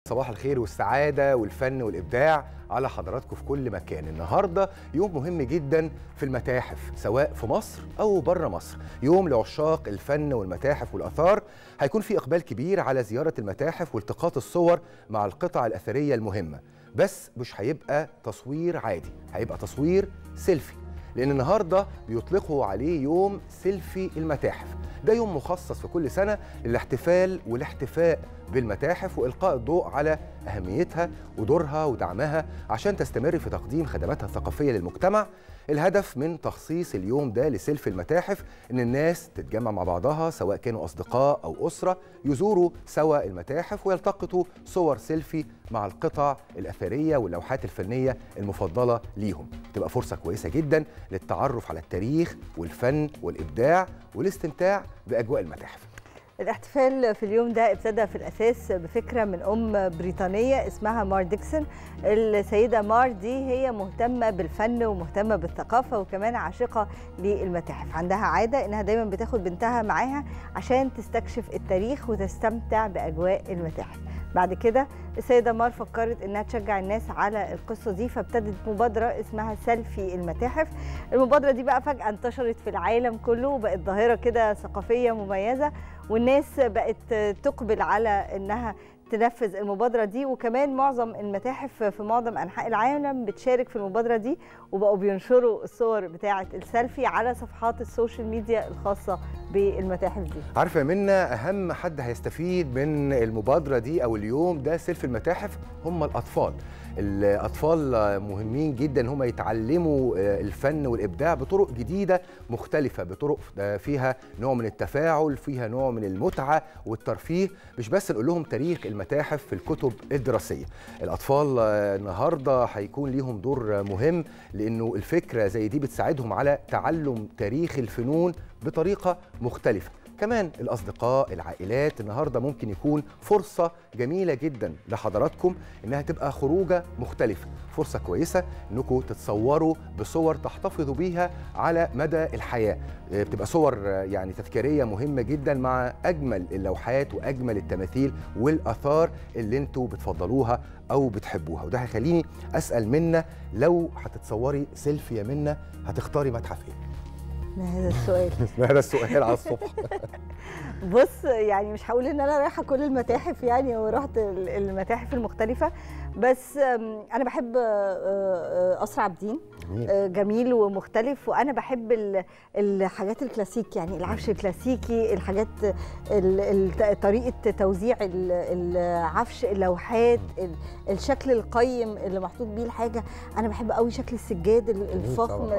صباح الخير والسعادة والفن والإبداع على حضراتكم في كل مكان النهاردة يوم مهم جدا في المتاحف سواء في مصر أو بره مصر يوم لعشاق الفن والمتاحف والأثار هيكون في إقبال كبير على زيارة المتاحف والتقاط الصور مع القطع الأثرية المهمة بس مش هيبقى تصوير عادي هيبقى تصوير سيلفي لأن النهاردة بيطلقوا عليه يوم سيلفي المتاحف ده يوم مخصص في كل سنة للاحتفال والاحتفاء بالمتاحف وإلقاء الضوء على أهميتها ودورها ودعمها عشان تستمر في تقديم خدماتها الثقافية للمجتمع الهدف من تخصيص اليوم ده لسيلفي المتاحف ان الناس تتجمع مع بعضها سواء كانوا اصدقاء او اسره يزوروا سوا المتاحف ويلتقطوا صور سيلفي مع القطع الاثريه واللوحات الفنيه المفضله ليهم تبقى فرصه كويسه جدا للتعرف على التاريخ والفن والابداع والاستمتاع باجواء المتاحف الاحتفال في اليوم ده ابتدى في الاساس بفكره من ام بريطانيه اسمها مار ديكسون السيده مار دي هي مهتمه بالفن ومهتمه بالثقافه وكمان عاشقه للمتاحف عندها عاده انها دايما بتاخد بنتها معاها عشان تستكشف التاريخ وتستمتع باجواء المتاحف بعد كده السيدة مار فكرت إنها تشجع الناس على القصة دي فابتدت مبادرة اسمها سيلفي المتاحف المبادرة دي بقى فجأة انتشرت في العالم كله وبقت ظاهرة كده ثقافية مميزة والناس بقت تقبل على إنها تنفذ المبادرة دي وكمان معظم المتاحف في معظم أنحاء العالم بتشارك في المبادرة دي وبقوا بينشروا الصور بتاعة السيلفي على صفحات السوشيال ميديا الخاصة بالمتاحف دي عارفه يا منى اهم حد هيستفيد من المبادره دي او اليوم ده سيلفي المتاحف هم الاطفال الاطفال مهمين جدا هم يتعلموا الفن والابداع بطرق جديده مختلفه بطرق فيها نوع من التفاعل فيها نوع من المتعه والترفيه مش بس نقول لهم تاريخ المتاحف في الكتب الدراسيه الاطفال النهارده هيكون ليهم دور مهم لانه الفكره زي دي بتساعدهم على تعلم تاريخ الفنون بطريقه مختلفه كمان الأصدقاء العائلات النهاردة ممكن يكون فرصة جميلة جدا لحضراتكم إنها تبقى خروجة مختلفة فرصة كويسة إنكم تتصوروا بصور تحتفظوا بيها على مدى الحياة بتبقى صور يعني تذكارية مهمة جدا مع أجمل اللوحات وأجمل التماثيل والأثار اللي انتوا بتفضلوها أو بتحبوها وده هيخليني أسأل منا لو هتتصوري سيلفي يا منا هتختاري متحف إيه؟ ما هذا السؤال ما هذا السؤال على الصبح بص يعني مش هقول ان انا رايحه كل المتاحف يعني ورحت المتاحف المختلفه بس انا بحب قصر عابدين جميل. جميل ومختلف وانا بحب الحاجات الكلاسيك يعني العفش الكلاسيكي الحاجات طريقه توزيع العفش اللوحات الشكل القيم اللي محطوط بيه الحاجه انا بحب قوي شكل السجاد الفخم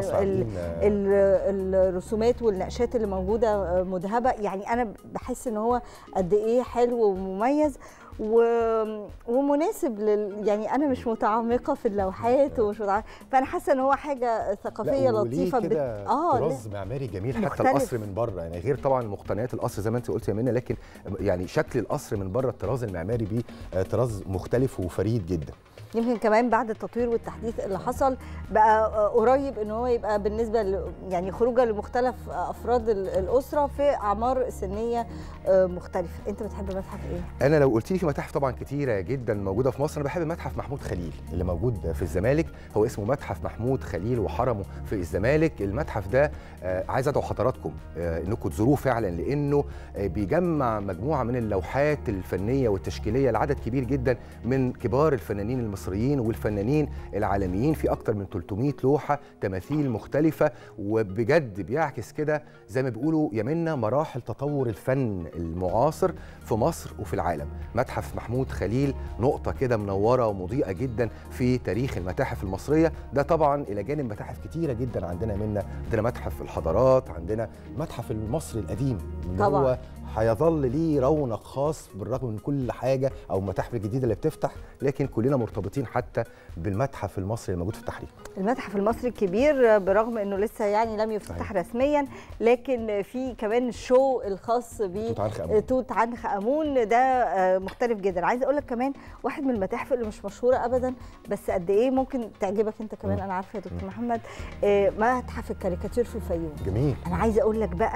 الرسومات والنقشات اللي موجوده مذهبه يعني انا بحس ان هو قد ايه حلو ومميز و... ومناسب لل... يعني انا مش متعمقه في اللوحات ومش متعمقة... فانا حاسه ان هو حاجه ثقافيه لطيفه بت... اه طراز معماري جميل حتى مختلف. القصر من بره يعني غير طبعا مقتنيات القصر زي ما انت قلت يا منى لكن يعني شكل القصر من بره الطراز المعماري بيه طراز مختلف وفريد جدا يمكن كمان بعد التطوير والتحديث اللي حصل بقى قريب ان هو يبقى بالنسبه ل... يعني خروجه لمختلف افراد الاسره في اعمار سنيه مختلفه انت بتحب متحف ايه انا لو قلت لي في متاحف طبعا كتيره جدا موجوده في مصر انا بحب متحف محمود خليل اللي موجود في الزمالك هو اسمه متحف محمود خليل وحرمه في الزمالك المتحف ده عايز ادعو حضراتكم انكم تزوروه فعلا لانه بيجمع مجموعه من اللوحات الفنيه والتشكيليه لعدد كبير جدا من كبار الفنانين المصريين والفنانين العالميين في اكتر من 300 لوحه تماثيل مختلفه وبجد بيعكس كده زي ما بيقولوا يمنا مراحل تطور الفن المعاصر في مصر وفي العالم متحف محمود خليل نقطة كده منورة ومضيئة جدا في تاريخ المتاحف المصرية ده طبعا إلى جانب متاحف كتيرة جدا عندنا منا عندنا متحف الحضارات عندنا المتحف المصري القديم اللي طبعا. هو هيظل ليه رونق خاص بالرغم من كل حاجة أو المتاحف الجديدة اللي بتفتح لكن كلنا مرتبطين حتى بالمتحف المصري الموجود في التحرير المتحف المصري الكبير برغم انه لسه يعني لم يفتتح رسميا لكن في كمان الشو الخاص بتوت عنخ امون ده مختلف جدا عايزه اقول لك كمان واحد من المتاحف اللي مش مشهوره ابدا بس قد ايه ممكن تعجبك انت كمان انا عارفه يا دكتور محمد متحف الكاريكاتير في الفيوم جميل انا عايزه اقول لك بقى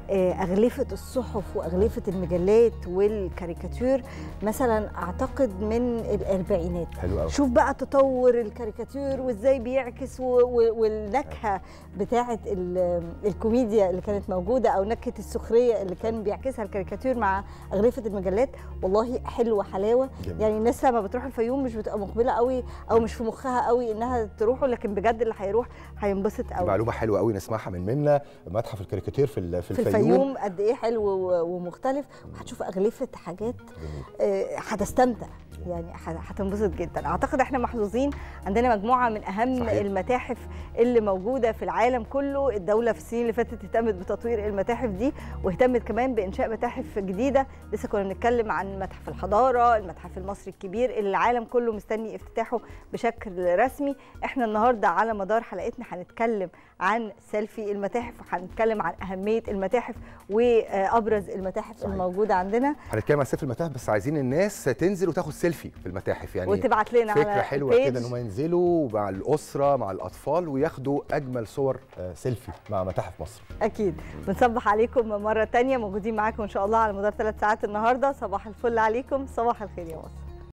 آه، اغلفه الصحف واغلفه المجلات والكاريكاتير مثلا اعتقد من الاربعينات حلو قوي شوف بقى تطور الكاريكاتير وازاي بيعكس و- و- والنكهه بتاعه ال- الكوميديا اللي كانت موجوده او نكهه السخريه اللي كان بيعكسها الكاريكاتير مع اغلفه المجلات والله حلوه حلاوه جميل. يعني الناس لما بتروح الفيوم مش بتبقى مقبله قوي او مش في مخها قوي انها تروحه لكن بجد اللي هيروح هينبسط قوي معلومه حلوه قوي نسمعها من منا متحف الكاريكاتير في ال- في في الفيوم الفيوم قد ايه حلو و- ومختلف وهتشوف اغلفه حاجات جميل. آه، هتستمتع يعني ه- هتنبسط جدا اعتقد احنا محظوظين عندنا مجموعه من اهم صحيح. صحيح. المتاحف اللي موجوده في العالم كله الدوله في السنين اللي فاتت اهتمت بتطوير المتاحف دي واهتمت كمان بانشاء متاحف جديده لسه كنا بنتكلم عن متحف الحضاره المتحف المصري الكبير اللي العالم كله مستني افتتاحه بشكل رسمي احنا النهارده على مدار حلقتنا هنتكلم عن سيلفي المتاحف وهنتكلم عن اهميه المتاحف وابرز المتاحف صحيح. الموجوده عندنا هنتكلم عن سيلفي المتاحف بس عايزين الناس تنزل وتاخد سيلفي في المتاحف يعني وتبعت لنا فكره على حلوه البيج. كده ان هم ينزلوا مع الاسره مع الاطفال وياخدوا اجمل صور آه، سيلفي مع متاحف مصر اكيد بنصبح عليكم مره تانية موجودين معاكم ان شاء الله على مدار ثلاث ساعات النهارده صباح الفل عليكم صباح الخير يا مصر